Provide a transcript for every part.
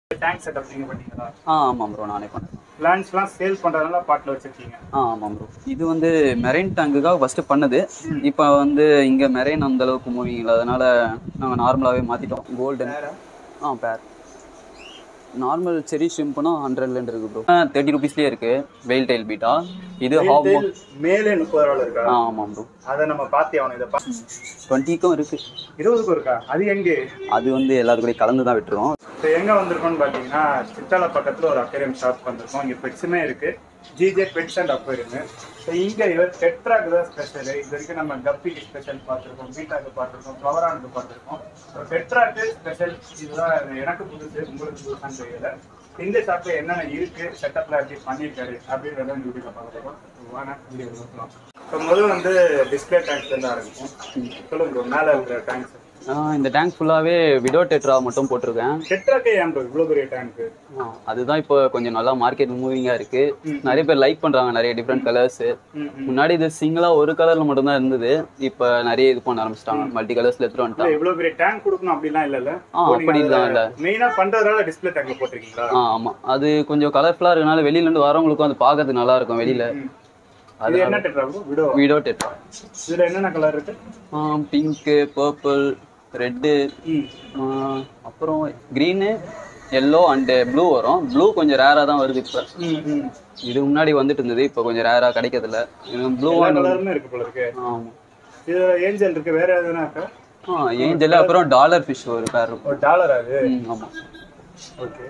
Tank setup நீங்க பண்ணீங்களா ஆ ஆமாம் ப்ரோ நானே பண்ணேன் பிளான்ஸ்லாம் சேல் பண்றதுனால பாட்டில் வச்சிருக்கீங்க ஆ ஆமாம் ப்ரோ இது வந்து மெரைன் டேங்குக்காக ஃபஸ்ட்டு பண்ணது இப்போ வந்து இங்கே மெரைன் அந்த அளவுக்கு மூவிங் இல்லை அதனால நாங்கள் நார்மலாகவே மாற்றிட்டோம் கோல்டன் ஆ பேர் நார்மல் செரி ஷிம்ப்னா ஹண்ட்ரட்லேருந்து இருக்கு ப்ரோ தேர்ட்டி ருபீஸ்லேயே இருக்கு வெயில் டைல் பீட்டா இது ஹாஃப் மேலே முப்பது ரூபா இருக்கா ஆ ஆமாம் ப்ரோ அதை நம்ம பார்த்தே ஆகணும் இதை பா டுவெண்ட்டிக்கும் இருக்கு இருபதுக்கும் இருக்கா அது எங்கே அது வந்து எல்லாத்துக்கூடயும் கலந்து தான் விட்டுருவோம் இப்போ எங்க வந்திருக்கோம்னு பார்த்தீங்கன்னா சித்தால பக்கத்துல ஒரு அக்வேரியம் ஷாப் வந்திருக்கோம் இங்க பெட்ஸுமே இருக்கு GJ pets and aquarium so இங்க இவர் டெட்ராக்கு தான் ஸ்பெஷல் இது வரைக்கும் நம்ம கப்பிக்கு ஸ்பெஷல் பார்த்துருக்கோம் பீட்டாக்கு பார்த்துருக்கோம் ஃப்ளவரானுக்கு பார்த்துருக்கோம் ஸோ டெட்ராக்கு ஸ்பெஷல் இதுதான் இது எனக்கு புதுசு உங்களுக்கு புதுசான்னு தெரியல இந்த ஷாப்ல என்னென்ன இருக்கு செட்டப்ல எப்படி பண்ணியிருக்காரு அப்படின்றத இந்த வீடியோல பார்க்க போறோம் வாங்க வீடியோ பார்க்கலாம் இப்போ முதல்ல வந்து டிஸ்பிளே டேங்க்ஸ் இருந்து ஆரம்பிக்கும் சொல்லுங்க bro, மேல இருக்கிற டேங்க்ஸ் ஆ, இந்த டேங்க் ஃபுல்லாகவே விடோ டெட்ரா மட்டும் போட்டிருக்கேன் டெட்ராக்கே ஏன் bro இவ்வளோ பெரிய டேங்க் ஆ, அதுதான் இப்போ கொஞ்சம் நல்லா மார்க்கெட் மூவிங்காக இருக்கு நிறைய பேர் லைக் பண்றாங்க நிறைய டிஃப்ரெண்ட் கலர்ஸ் ம் முன்னாடி இது சிங்கிளா ஒரு கலர்ல மட்டும் தான் இருந்தது இப்போ நிறைய இது பண்ண ஆரம்பிச்சிட்டாங்க மல்டி கலர்ஸ்ல எடுத்துட்டு இல்ல வந்துட்டாங்க இவ்வளவு பெரிய டேங்க் கொடுக்கணும் அப்படிலாம் இல்லல்ல ஆ அப்படி தான் இல்ல மெயினா பண்றதுனால டிஸ்ப்ளே டேங்க்ல போட்டிருக்கீங்களா ஆ ஆமா அது கொஞ்சம் கலர்ஃபுல்லா இருக்கனால வெளியில இருந்து வரவங்களுக்கும் அது பார்க்கறதுக்கு நல்லா இருக்கும் வெளியில ம். இது என்ன tetra bro widow widow tetra இதுல என்னென்ன கலர் இருக்கு பிங்க்கு பர்பிள் ரெட்டு ம் அப்புறம் க்ரீனு எல்லோ அண்டு ப்ளூ வரும் ப்ளூ கொஞ்சம் ரேராக தான் வருது இப்போ ம் ம் இது முன்னாடி வந்துட்டு இருந்தது இப்போ கொஞ்சம் ரேராக கிடைக்கிறதில்ல ப்ளூ எல்லா கலருமே இருக்கு போல இருக்கு ஆமாம் இது ஏஞ்சல் இருக்கு வேற எதுனா இருக்கா ஆ ஏஞ்சல் அப்புறம் டாலர் ஃபிஷ் ஒரு பேர் இருக்கும் ஒரு டாலர் அது ம், ஆமா ஓகே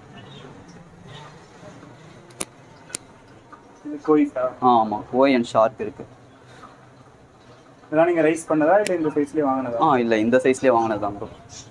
இது கோயிஸா ஆ ஆமாம் ஓய் அண்ட் ஷார்க் இருக்கு இதெல்லாம் நீங்க ரைஸ் பண்ணதா இல்ல இந்த சைஸ்லயே வாங்கினதா ஆ இல்லை இந்த சைஸ்லேயே வாங்கினது தான் ப்ரோ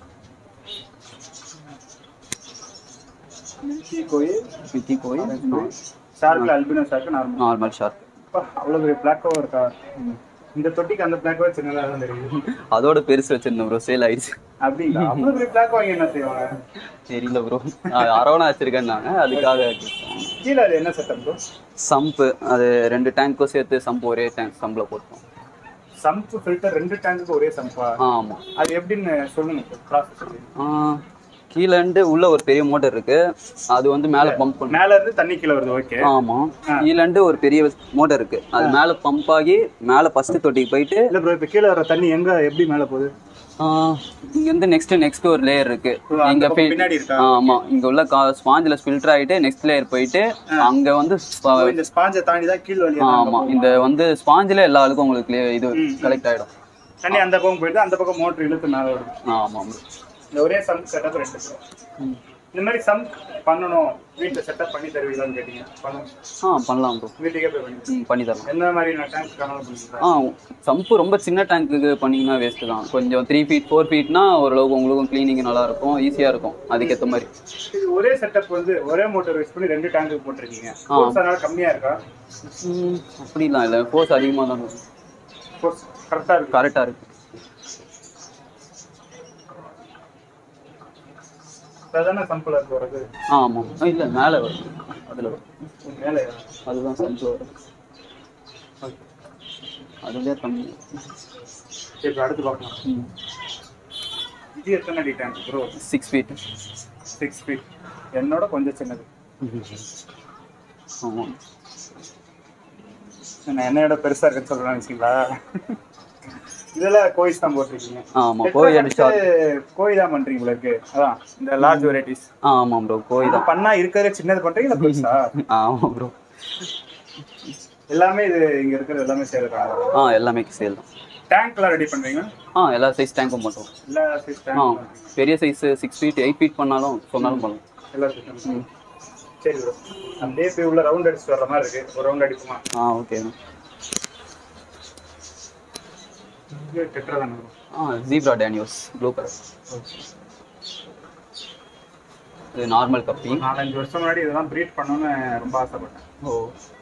மில்கி கோயில் மிக்கி கோய் ஷார்க்ல albino shark normal normal shark அவ்வளவு பெரிய பிளாக்கோ இருக்கா இந்த தொட்டிக்கு அந்த பிளாக்கோ சின்னதா தான் தெரியுது அதோட பெருசு வச்சிருந்தோம் ப்ரோ சேல் ஆயிடுச்சு அப்படிங்களா அவ்வளவு பெரிய பிளாக் வாங்கி என்ன செய்வாங்க தெரியல ப்ரோ அரவணா வச்சிருக்கேன்னாங்க அதுக்காக கீழே அது என்ன செட்டப் ப்ரோ சம்பு அது ரெண்டு டேங்க்கும் சேர்த்து சம்பு ஒரே டேங்க் சம்பில் போட்டோம் சம்ப் ஃபில்டர் ரெண்டு டேங்குக்கு ஒரே சம்பா ஆ ஆமாம் அது எப்படின்னு சொல்லுங்க ப்ராசஸ் கீழே இருந்து உள்ள ஒரு பெரிய மோட்டர் இருக்கு அது வந்து மேலே பம்ப் பண்ணும் மேல இருந்து தண்ணி கீழே வருது ஓகே ஆமா கீழே இருந்து ஒரு பெரிய மோட்டர் இருக்கு அது மேலே பம்ப் ஆகி மேலே ஃபர்ஸ்ட் தொட்டிக்கு போயிட்டு இல்ல ப்ரோ இப்ப கீழே வர தண்ணி எங்க எப்படி மேல போகுது ஆ, இங்க இருந்து நெக்ஸ்ட் நெக்ஸ்ட் ஒரு லேயர் இருக்கு அந்த இங்க பக்கம் fil- பின்னாடி இருக்கா? ஆ, ஆமா இங்க உள்ள ஸ்பாஞ்சில் ஃபில்டர் ஆயிட்டு நெக்ஸ்ட் லேயர் போயிட்டு அங்க வந்து spa- ஓ, இந்த ஸ்பாஞ்சை தாண்டி தான் கீழ் வழியா ஆ, ஆமா இந்த வந்து ஸ்பாஞ்சில் எல்லா ஆளுக்கும் உங்களுக்கு clear- இது கலெக்ட் ஆயிடும் தண்ணி அந்த பக்கம் போயிட்டு அந்த பக்கம் மோட்டர் இழுத்து மேல வருது ஆ, ஆமா bro. இந்த ஒரே சம்ப் செட்டப் ரெண்டு bro. இந்த மாதிரி சம்ப் பண்ணணும் வீட்டுல செட்டப் பண்ணி தருவீங்களான்னு கேட்டீங்க பண்ணணும் ஆ பண்ணலாம் ப்ரோ வீட்டுக்கே போய் பண்ணி ம் பண்ணி தரலாம் எந்த மாதிரி நான் டேங்க் கனவு பண்ணுறேன் ஆ சம்பு ரொம்ப சின்ன டேங்க்குக்கு பண்ணீங்கன்னா வேஸ்ட் தான் கொஞ்சம் த்ரீ ஃபீட் ஃபோர் ஃபீட்னா ஓரளவுக்கு உங்களுக்கும் க்ளீனிங் நல்லா இருக்கும் ஈஸியாக இருக்கும் அதுக்கேற்ற மாதிரி இது ஒரே செட்டப் வந்து ஒரே மோட்டர் யூஸ் பண்ணி ரெண்டு டேங்க் போட்டிருக்கீங்க ஃபோர்ஸ் அதனால கம்மியா இருக்கா ம், அப்படிலாம் இல்லை ஃபோர்ஸ் அதிகமாக தான் ஃபோர்ஸ் கரெக்டா இருக்கு கரெக்டாக இருக்கு அதானே சம்பிளா இருக்கு வரது ஆ ஆமாம் இல்லை மேலே வரும் அதில் மேலே அதுதான் சம்பிள் வரும் அதுலேயே கம்மி சரி இப்ப அடுத்து பார்க்கலாம் ம் இது எத்தனை அடி tank bro six feet six feet என்னோட கொஞ்சம் சின்னது ஆமாம் நான் என்னையோட பெருசா இருக்குன்னு சொல்றேன் வச்சுங்களா இதெல்லாம் கோயிஸ் தான் போட்டிருக்கீங்க ஆமாம் கோழி அடிச்சா கோழி தான் பண்றீங்க போல இருக்கு அதான் இந்த லார்ஜ் வெரைட்டிஸ் ஆ ஆமாம் ப்ரோ கோழி தான் பண்ணா இருக்கிற சின்னது பண்றீங்க இல்ல பெருசா ஆமாம் ப்ரோ எல்லாமே இது இங்க இருக்கிறது எல்லாமே சேர்க்கிறாங்க ஆ எல்லாமே சேல் தான் டேங்க்லாம் ரெடி பண்றீங்க ஆ எல்லா சைஸ் டேங்க்கும் பண்ணுறோம் எல்லா சைஸ் ஆ டேங்க் பெரிய size six feet eight feet பண்ணாலும் சொன்னாலும் பண்ணலாம் எல்லா சைஸ் சரி ப்ரோ அப்படியே போய் உள்ள ரவுண்ட் அடிச்சுட்டு வர்ற மாதிரி இருக்கு ஒரு ரவுண்ட் அடிக்குமா ஆ ஓகே இது டெட்ரா தானே bro? ஆ ஜீப்ரா டேனியோஸ் ப்ளூ கலர் இது நார்மல் கப்பி நாலஞ்சு வருஷம் முன்னாடி இதெல்லாம் ப்ரீட் பண்ணணும்னு ரொம்ப ஆசைப்பட்டேன் ஓ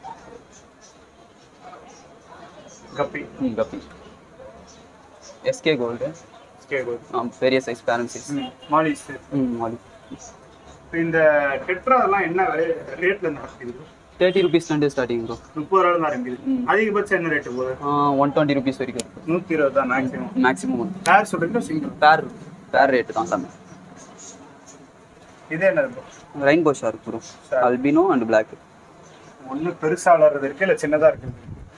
கப்பி ம் கப்பி எஸ்கே கோல்டு ஸ்கே கோல் ஆ பெரிய சைஸ் பேரண்ட் சைஸ் மாலிஸ் ம் மாலி இந்த டெட்ரா எல்லாம் என்ன ரேட்ல நடக்குது தேர்ட்டி ருபீஸ்லேருந்து ஸ்டார்டிங் ப்ரோ முப்பது ரூபாய் தான் ஆரம்பிக்குது அதிகபட்சம் என்ன ரேட்டு போகுது ஒன் டுவெண்ட்டி ருபீஸ் வரைக்கும் இருக்கு நூத்தி இருபது தான் மேக்ஸிமம் மேக்ஸிமம் பேர் சொல்றீங்களா சிங்கிள் பேர் பேர் ரேட்டு தான் எல்லாமே இது என்னது bro rainbow shark bro albino and black ஒண்ணு பெருசா வளர்றது இருக்கு இல்ல சின்னதா இருக்கு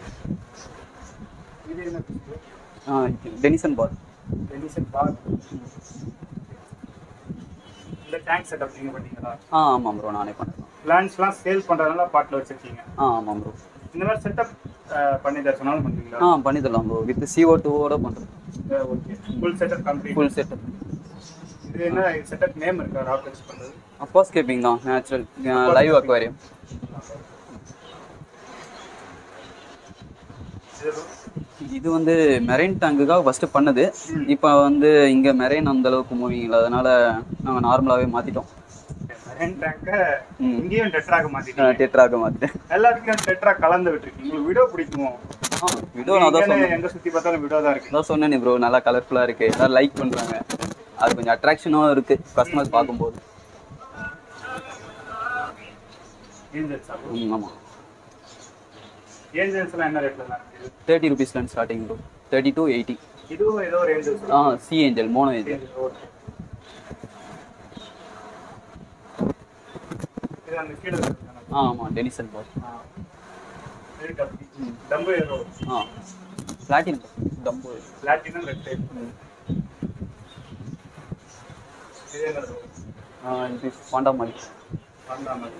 இது என்ன bro? Denison barb denison barb இந்த டேங்க் செட்டப் நீங்க பண்ணீங்களா ஆ ஆமாம் ப்ரோ நானே பண்ணுறேன் பிளான்ஸ்லாம் சேல் பண்றதுனால பாட்டில் வச்சிருக்கீங்க ஆ ஆமாம் ப்ரோ இந்த மாதிரி செட்டப் பண்ணி தர சொன்னாலும் பண்ணுவீங்களா ஆ பண்ணி தரலாம் ப்ரோ வித் சிஓ டூவோட பண்ணுறேன் okay full setup complete full setup இது என்ன செட்டப் நேம் இருக்கா ராக் வச்சு பண்றது அப்பாஸ்கேப்பிங் தான் நேச்சுரல் லைவ் அக்வாரியம் இது bro? இது வந்து மெரைன் டேங்குக்காக ஃபஸ்ட்டு பண்ணது இப்போ வந்து இங்கே மெரைன் அந்த அளவுக்கு மூவிங் இல்லை அதனால நாங்கள் நார்மலாகவே மாற்றிட்டோம் மெரைன் டேங்க இங்கேயும் டெட்ராக மாத்திட்டீங்க டெட்ராக மாற்றிட்டேன் எல்லாத்துக்கும் டெட்ரா கலந்து விட்டுருக்கீங்க உங்களுக்கு விடோ பிடிக்குமோ ஆ விடோ நான் தான் எங்கன்னு சொன்னேன் எங்க சுத்தி பார்த்தாலும் விடோ தான் இருக்கு அதான் சொன்னேனே ப்ரோ நல்லா கலர்ஃபுல்லாக இருக்குது எல்லாம் லைக் பண்ணுறாங்க அது கொஞ்சம் அட்ராக்ஷனாகவும் இருக்குது கஸ்டமர்ஸ் பார்க்கும்போது ஏஞ்சல்ஸா ம் ஆமாம் ஏஞ்சல்ஸ்லாம் என்ன ரேட்ல தான் இருக்கு தேர்ட்டி ருபீஸ்லேருந்து starting bro thirty to eighty இதுவும் ஏதோ ஒரு ஏஞ்சல்ஸ் ஆ சி ஏஞ்சல் மோனோ ஏஞ்சல் இது அந்த கீழே இருக்கு ஆ ஆமாம் டெனிசன் பால் டம்பு ஏதோ ஆ platinum dumbo platinum red type இது என்ன ஆ இது பாண்டா மாதிரி பண்ணாமல்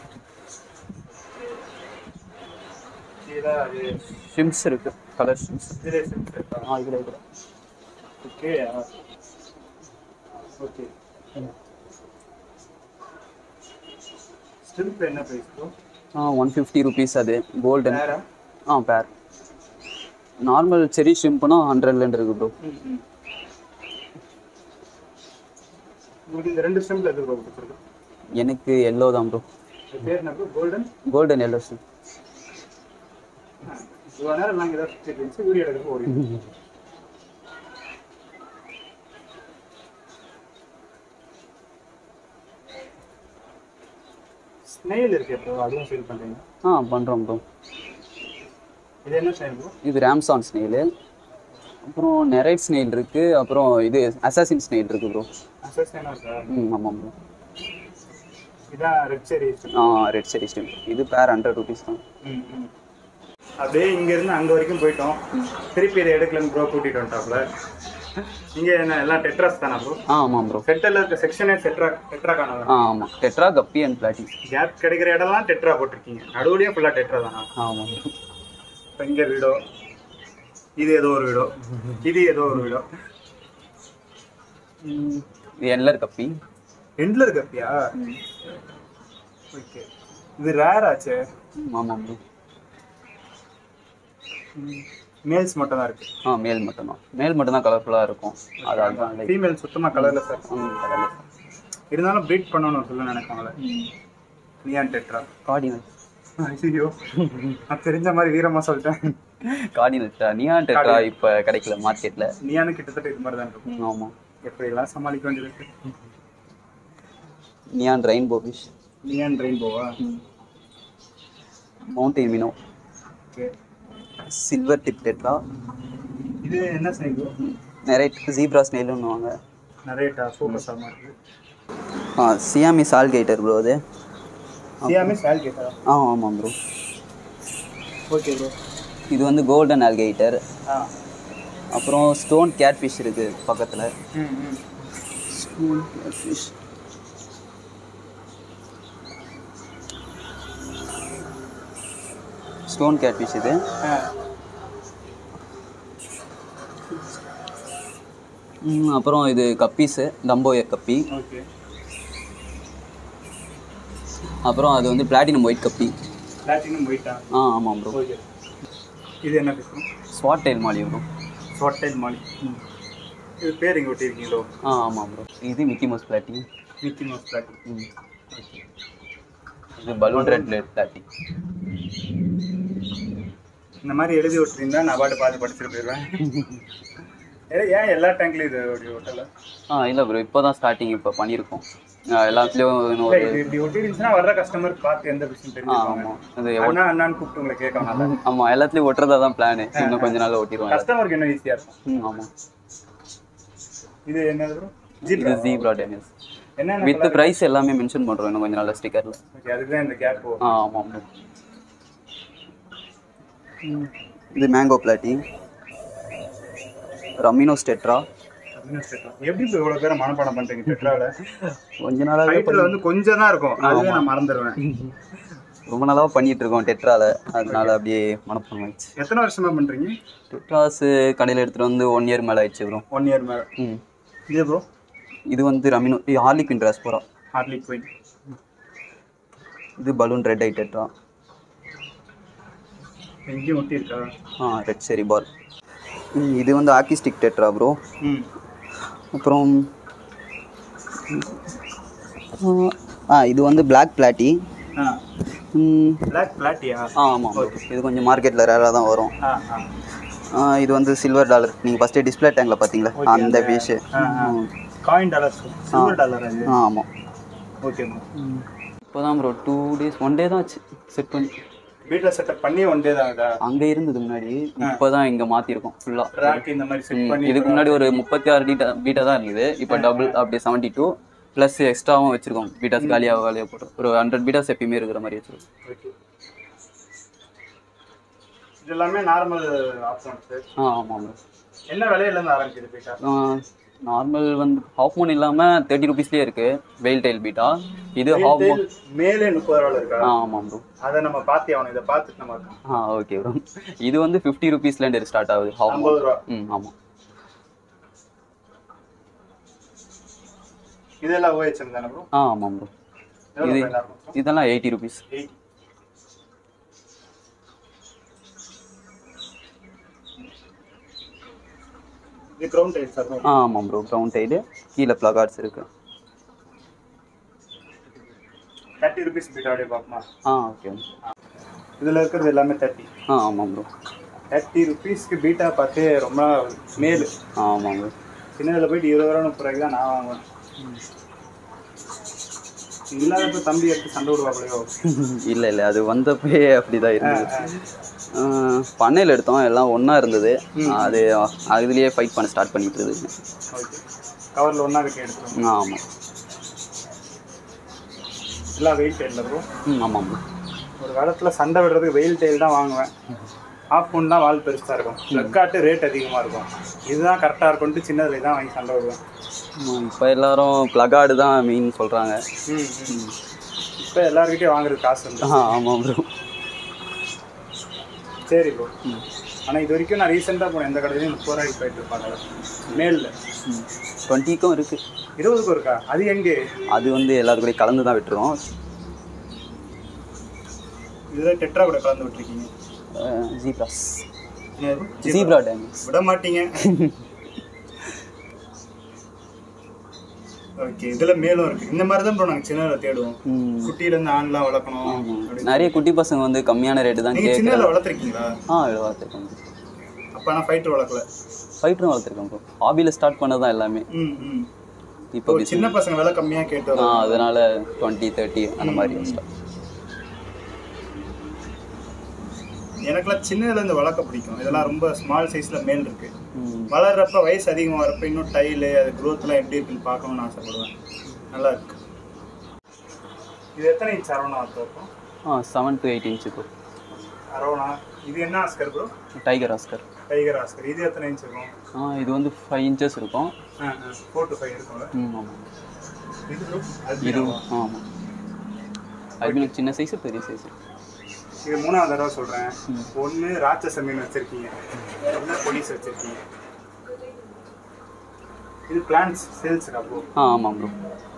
கீழே அது ஷிம்ஸ் இருக்குது கலர் ஷிம்ஸ் இதிலே சிம்ஸ் இருக்கா ஆ இதில் இதில் ஓகே ஓகே ஸ்டிம்ப் என்ன ப்ரைஸ் ப்ரோ ஆ ஒன் ஃபிஃப்டி ருபீஸ் அது கோல்டன் வேற ஆ பேர் நார்மல் செரி ஷிம்ப்னா ஹண்ட்ரட்லேருந்து இருக்கு ப்ரோ உங்களுக்கு இந்த ரெண்டு ஸ்டிம்ப்ல எது ப்ரோ கொடுத்துருக்கு எனக்கு எல்லோ தான் ப்ரோ இது பேர் என்ன bro golden golden yellow shrimp இவ்வளோ நேரம் நாங்கள் ஏதாவது சுற்றி இருந்துச்சு வீடியோ எடுக்க ஓடி ஸ்னெயில் இருக்கு ப்ரோ அதுவும் சேல் பண்ணுறீங்க ஆ பண்ணுறோம் ப்ரோ இது என்ன ஸ்னெயில் ப்ரோ இது ரேம்சான் ஸ்னெயிலு அப்புறம் நெரைட் ஸ்னெயில் இருக்குது அப்புறம் இது அசாசின் ஸ்னெயில் இருக்குது ப்ரோ அசஸ்னா சார் ம் ஆமாம் ப்ரோ இதான் ரெட் செரி ஆ ரெட் செரி ஸ்டீம் இது பேர் ஹண்ட்ரட் ருபீஸ் தான் அப்படியே இங்க இருந்து அங்க வரைக்கும் போயிட்டோம் திருப்பி இதை எடுக்கலன்னு ப்ரோ கூட்டிட்டு வந்துட்டாப்ல இங்க என்ன எல்லாம் டெட்ராஸ் தானா ப்ரோ ஆ ஆமாம் ப்ரோ சென்டர்ல இருக்க செக்ஷனே டெட்ரா டெட்ரா காணாத ஆ ஆமாம் டெட்ரா கப்பி அண்ட் பிளாட்டி கேப் கிடைக்கிற இடம்லாம் டெட்ரா போட்டிருக்கீங்க நடுவுலயே ஃபுல்லா டெட்ரா தானா ஆமாம் ப்ரோ இப்போ இங்க வீடோ இது ஏதோ ஒரு வீடோ இது ஏதோ ஒரு வீடோ இது என்லர் கப்பி எண்ட்ல இருக்கப்பியா ஓகே இது ரேர் ஆச்சே ம், ஆமாம் ப்ரோ மேல்ஸ் மட்டும் தான் இருக்கு ஆ மேல் மட்டும்தான் மேல் மட்டும்தான் கலர்ஃபுல்லாக இருக்கும் அது அதுதான் லைக் ஃபீமேல் சுத்தமா கலர்ல சார் கடலில் இருந்தாலும் ப்ரீட் பண்ணணும்னு சொல்ல நினைப்பாங்களே நியான் டெட்ரா கார்டினல் ஐயோ நான் தெரிஞ்ச மாதிரி வீரமா சொல்லிட்டேன் கார்டினல் நியான் டெட்ரா இப்போ கிடைக்கல மார்க்கெட்டில் நியானு கிட்டத்தட்ட இது மாதிரி தான் இருக்கும் ஆமாம் எப்படியெல்லாம் சமாளிக்க வேண்டியது இருக்கு நியான் ரெயின்போ ஃபிஷ் நியான் ரெயின்போவா mountain minnow okay silver tip tetra இது என்ன ஸ்னேக் நிறைய ஜீப்ரா ஸ்னெயிலுன்னுவாங்க நிறைய ஃபோக்கஸ் ஆகாம இருக்கு ஆ சியாமி சால்கேட்டர் ப்ரோ அது சியாமே சால் கேட்டா ஆ ஆமாம் ப்ரோ ஓகே ப்ரோ இது வந்து கோல்டன் ஆல்கேட்டர் ஆ அப்புறம் ஸ்டோன் கேட் ஃபிஷ் இருக்குது பக்கத்தில் ம் ம் stone catfish stone catfish இது ஆ ம், அப்புறம் இது கப்பீஸு டம்போயர் கப்பி ஓகே அப்புறம் அது வந்து பிளாட்டினம் ஒயிட் கப்பி பிளாட்டினம் ஒயிட்டா ஆ ஆமாம் ப்ரோ ஓகே இது என்ன பேசுகிறோம் swordtail molly bro short molly இது பேர் இங்கே ஒட்டியிருக்கீங்களோ ஆ ஆமாம் ப்ரோ இது mickey mouse platy mickey mouse platy ம். இது பலூன் ரெட் பிளாட்டி இந்த மாதிரி எழுதி விட்டுருந்தா நான் பாட்டு பார்த்து படிச்சுட்டு போயிடுவேன் ஏ- ஏன் எல்லா டேங்க்லையும் இது அப்படி ஒட்டல ஆ இல்லை ப்ரோ இப்போ தான் ஸ்டார்டிங் இப்போ பண்ணியிருக்கோம் ஆ, எல்லாத்துலேயும் இன்னும் இல்லை ஒரு இது இப்படி ஒட்டி இருந்துச்சுன்னா வர்ற கஸ்டமர் பார்த்து எந்த விஷயம் ஆ தெரிஞ்சுப்பாங்க ஆமாம் இது அண்ணா அண்ணான்னு கூப்பிட்டு உங்களை கேட்கணும் ஆமாம் எல்லாத்துலேயும் ஒட்டுறதா தான் பிளானு இன்னும் கொஞ்ச நாள் ஓட்டிடுவோம் கஸ்டமருக்கு இன்னும் ஈஸியாக இருக்கும் ம் ஆமாம் இது என்னது bro? இது ஜீப்ரா டெனிஸ் என்னென்ன வித் ப்ரைஸ் எல்லாமே மென்ஷன் பண்ணுறோம் இன்னும் கொஞ்சம் நாள் ஸ்டிக்கரில் ஓகே அதுக்கு தான் இந்த கேப் ஆ ஆமாம் ப்ரோ இது மேங்கோ பிளாட்டி ரமினோஸ் டெட்ரா எப்படி இப்போ இவ்வளோ பேரை மனப்பாடம் பண்ணுறீங்க டெட்ராவில் கொஞ்ச நாளாகவே டைட்டில் வந்து கொஞ்சம் தான் இருக்கும் அதுவே நான் மறந்துடுவேன் ரொம்ப நாளாக பண்ணிட்டு இருக்கோம் டெட்ரால அதனால அப்படியே மனப்பாடம் ஆயிடுச்சு எத்தனை வருஷமா பண்ணுறீங்க டெட்ராஸ் கடையில் எடுத்துகிட்டு வந்து ஒன் இயர் மேலே ஆயிடுச்சு ப்ரோ ஒன் இயர் மேலே ம் இதே ப்ரோ இது வந்து ரமினோ ஹார்லிக் இன்ட்ராஸ் போகிறோம் ஹார்ட்லி குயின் இது பலூன் ரெட் ஐ டெட்ரா எங்கேயும் ஒட்டி இருக்கா ஆ ரெட் சரி பால் இது வந்து ஆக்கிஸ்டிக் டெட்ரா ப்ரோ ம் அப்புறம் ஆ இது வந்து பிளாக் பிளாட்டி ஆ பிளாக் பிளாட்டியா ஆ ஆமாம் இது கொஞ்சம் மார்க்கெட்டில் ரேராக தான் வரும் ஆ ஆ ஆ, இது வந்து சில்வர் டாலர் நீங்கள் ஃபஸ்ட்டு டிஸ்பிளே டேங்கில் பார்த்தீங்களா அந்த piece coin dollar silver dollar அது ஆ ஆமாம் ஓகே ப்ரோ இப்போ தான் bro two days one day தான் ஆச்சு செட் பண்ணி வீட்டில் செட்டப் பண்ணி ஒன் டே தான் இதா அங்கே இருந்தது முன்னாடி இப்போ தான் இங்கே மாற்றிருக்கோம் ஃபுல்லாக ரேக் இந்த மாதிரி செட் பண்ணி இதுக்கு முன்னாடி ஒரு முப்பத்தி ஆறு பீட்டா பீட்டா தான் இருந்தது இப்போ டபுள் அப்படியே செவன்ட்டி டூ ப்ளஸ் எக்ஸ்ட்ராவும் வச்சிருக்கோம் பீட்டாஸ் காலியாக காலியாக போட்டு ஒரு ஹண்ட்ரட் பீட்டாஸ் எப்பயுமே இருக்கிற மாதிரி வச்சிருக்கோம் ஓகே இது எல்லாமே நார்மல் ஆப்ஷன்ஸ் ஆ ஆமாம் ப்ரோ என்ன விலையிலேருந்து ஆரம்பிக்குது பீட்டா நார்மல் வந்து ஹாஃப் மூன் இல்லாமல் தேர்ட்டி ருபீஸ்லேயே இருக்குது வெயில் டைல் பீட்டா இது ஹாஃப் மூன் மேலே முப்பது ரூபாய் இருக்கா ஆ ஆமாம் ப்ரோ அதை நம்ம பார்த்தே ஆகணும் இதை பார்த்துட்டு நம்ம ஆ ஓகே ப்ரோ இது வந்து ஃபிஃப்டி ருபீஸ்லேருந்து ஸ்டார்ட் ஆகுது ஹாஃப் மூன் ஐம்பது ரூபா ம் ஆமாம் இதெல்லாம் ஓஹெச்எம் தானே ப்ரோ ஆ ஆமாம் ப்ரோ எவ்வளோ இது price ஆகும் இதெல்லாம் எயிட்டி ருபீஸ் எயிட் இது க்ரௌண்ட் டைல்ஸ் ப்ரோ ஆ ஆமாம் ப்ரோ க்ரௌண்ட் டைடு கீழே ப்ளகார்ட்ஸ் இருக்குது தேர்ட்டி ருபீஸ் பீட்டா அப்படியே பார்ப்போமா ஆ ஓகே இதில் இருக்கிறது எல்லாமே தேர்ட்டி ஆ ஆமாம் ப்ரோ தேர்ட்டி ருபீஸ்க்கு பீட்டா பார்த்து ரொம்ப மேலு ஆ ஆமாம் ப்ரோ சின்னதில் போயிட்டு இருபது ரூபா முப்பது ரூபாய்க்கு தான் நான் வாங்குவேன் இல்லாதப்ப தம்பி எடுத்து சண்டை விடுவாங்களோ இல்லை இல்லை அது வந்தப்பே அப்படி தான் இருந்தது பண்ணையில் எடுத்தோம் எல்லாம் ஒன்றா இருந்தது அது அதுலேயே ஃபைட் பண்ண ஸ்டார்ட் பண்ணிட்டு இருந்துச்சு ஓகே கவரில் ஒன்றா கட்டி எடுத்துருவோம் ஆ ஆமாம் எல்லாம் வெயில் டைலில் ப்ரோ ம் ஆமாம் ப்ரோ ஒரு காலத்தில் சண்டை விடுறதுக்கு வெயில் டைல் தான் வாங்குவேன் ஆஃப் ஒன் தான் வால் பெருசாக இருக்கும் லக்காட்டு ரேட் அதிகமாக இருக்கும் இதுதான் கரெக்டாக இருக்கும்ட்டு சின்னதில் தான் வாங்கி சண்டை விடுவேன் இப்போ எல்லாரும் ப்ளகார்டு தான் மெயின் சொல்கிறாங்க ம் இப்போ எல்லாருக்கிட்டையும் வாங்குறது காசு வந்து ஆ ஆமாம் ப்ரோ சரி ப்ரோ ஆனால் இது வரைக்கும் நான் ரீசெண்டாக போனேன் எந்த கடையிலையும் முப்பது ரூபாய்க்கு போயிட்டு இருப்பாங்க மேலில் ம் டுவெண்ட்டிக்கும் இருக்குது இருபதுக்கும் இருக்கா அது எங்கே அது வந்து எல்லாரு கூடயும் கலந்து தான் விட்டுருவோம் இதில் டெட்ரா கூட கலந்து விட்டுருக்கீங்க ஜீப்ராஸ் என்னது? ஜீப்ரா டேமேஜ் விட மாட்டீங்க ஓகே இதுல மேலும் இருக்கு இந்த மாதிரி தான் ப்ரோ நாங்கள் சின்னதில் தேடுவோம் ம் குட்டியில இருந்து ஆண்லாம் வளர்க்கணும் அப்படின்னு. நிறைய குட்டி பசங்க வந்து கம்மியான ரேட்டு தான் நீங்க கேட்குறாங்க சின்னதில் வளர்த்துருக்கீங்களா ஆ வளர்த்துருக்கோம் அப்போ ஆனால் ஃபைட்டர் வளர்க்கல ஃபைட்டரும் வளர்த்துருக்கோம் ப்ரோ ஹாபியில் ஸ்டார்ட் பண்ணது தான் எல்லாமே ம் ம் இப்போ ஒரு சின்ன பசங்க விலை கம்மியாக கேட்டு ஆ வரும் அதனால டுவெண்ட்டி தேர்ட்டி அந்த மாதிரி ஸ்டார்ட் எனக்குலாம் சின்னதுல இருந்து வளர்க்க பிடிக்கும் இதெல்லாம் ரொம்ப ஸ்மால் சைஸ்ல மேல் இருக்கு ம் வளர்றப்ப வயசு அதிகமாக வரப்ப இன்னும் டைலு அது க்ரோத்லாம் எப்படி இருக்குன்னு பார்க்கணும்னு ஆசைப்படுவேன் நல்லா இருக்கு இது எத்தனை இன்ச் அரவணா இருக்கும் ஆ seven to eight inch bro arowana இது என்ன oscar bro tiger oscar tiger oscar இது எத்தனை இன்ச் இருக்கும் ஆ இது வந்து ஃபைவ் இன்ச்சஸ் இருக்கும் ஃபோர் டு ஃபைவ் இருக்கும்ல ம் ஆமாம் இது ப்ரோ இது ஆமாம் அல்பினுக்கு சின்ன சைஸு பெரிய சைஸு இது மூணாவது தடவை சொல்கிறேன் ஒன்று ராட்சச மீன் வச்சுருக்கீங்க ஒன்று பொலிஸ் வச்சுருக்கீங்க இது பிளான்ஸ் சேல்ஸுக்கு அப்போ ஆ ஆமாம் ப்ரோ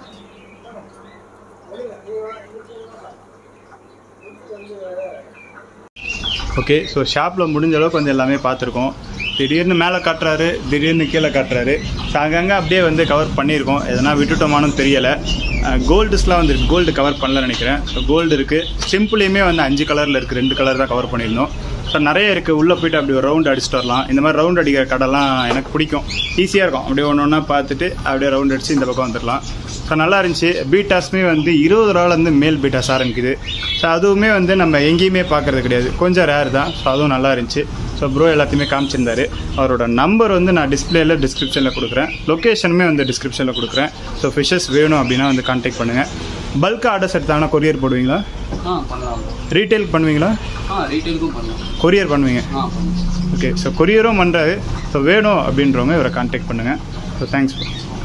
ஓகே ஸோ ஷாப்பில் முடிஞ்ச அளவுக்கு கொஞ்சம் எல்லாமே பார்த்துருக்கோம் திடீர்னு மேலே காட்டுறாரு திடீர்னு கீழே காட்டுறாரு ஸோ அங்கங்கே அப்படியே வந்து கவர் பண்ணியிருக்கோம் எதனா விட்டுட்டோமானும் தெரியலை கோல்டுஸ்லாம் வந்து கோல்டு கவர் பண்ணல நினைக்கிறேன் ஸோ கோல்டு இருக்குது சிம்பிளையுமே வந்து அஞ்சு கலரில் இருக்குது ரெண்டு கலர் தான் கவர் பண்ணியிருந்தோம் ஸோ நிறைய இருக்குது உள்ளே போயிட்டு அப்படி ஒரு ரவுண்ட் அடிச்சுட்டு வரலாம் இந்த மாதிரி ரவுண்ட் அடிக்கிற கடைலாம் எனக்கு பிடிக்கும் ஈஸியாக இருக்கும் அப்படியே ஒன்று ஒன்றா பார்த்துட்டு அப்படியே ரவுண்ட் அடித்து இந்த பக்கம் வந்துடலாம் ஸோ ஸோ நல்லா இருந்துச்சு பீட்டாஸுமே வந்து இருபது ரூபாலேருந்து மேல் பீட்டாஸ் ஆரம்பிக்குது ஸோ அதுவுமே வந்து நம்ம எங்கேயுமே பார்க்கறது கிடையாது கொஞ்சம் ரேர் தான் ஸோ அதுவும் நல்லா இருந்துச்சு ஸோ ப்ரோ எல்லாத்தையுமே காமிச்சிருந்தாரு அவரோட நம்பர் வந்து நான் டிஸ்பிளேல டிஸ்கிரிப்ஷனில் கொடுக்குறேன் லொக்கேஷனுமே வந்து டிஸ்கிரிப்ஷனில் கொடுக்குறேன் ஸோ ஃபிஷஸ் வேணும் அப்படின்னா வந்து கான்டாக்ட் பண்ணுங்கள் பல்க் ஆர்டர்ஸ் எடுத்தாங்கன்னா கொரியர் போடுவீங்களா ஆ பண்ணலாம் ரீட்டைல் பண்ணுவீங்களா ஆ ரீட்டெயிலுக்கும் பண்ணலாம் கொரியர் பண்ணுவீங்க ஆ பண்ணலாம் ஓகே ஸோ கொரியரும் பண்ணுறாரு ஸோ வேணும் அப்படின்றவங்க இவரை கான்டாக்ட் பண்ணுங்கள் ஸோ தேங்க்ஸ்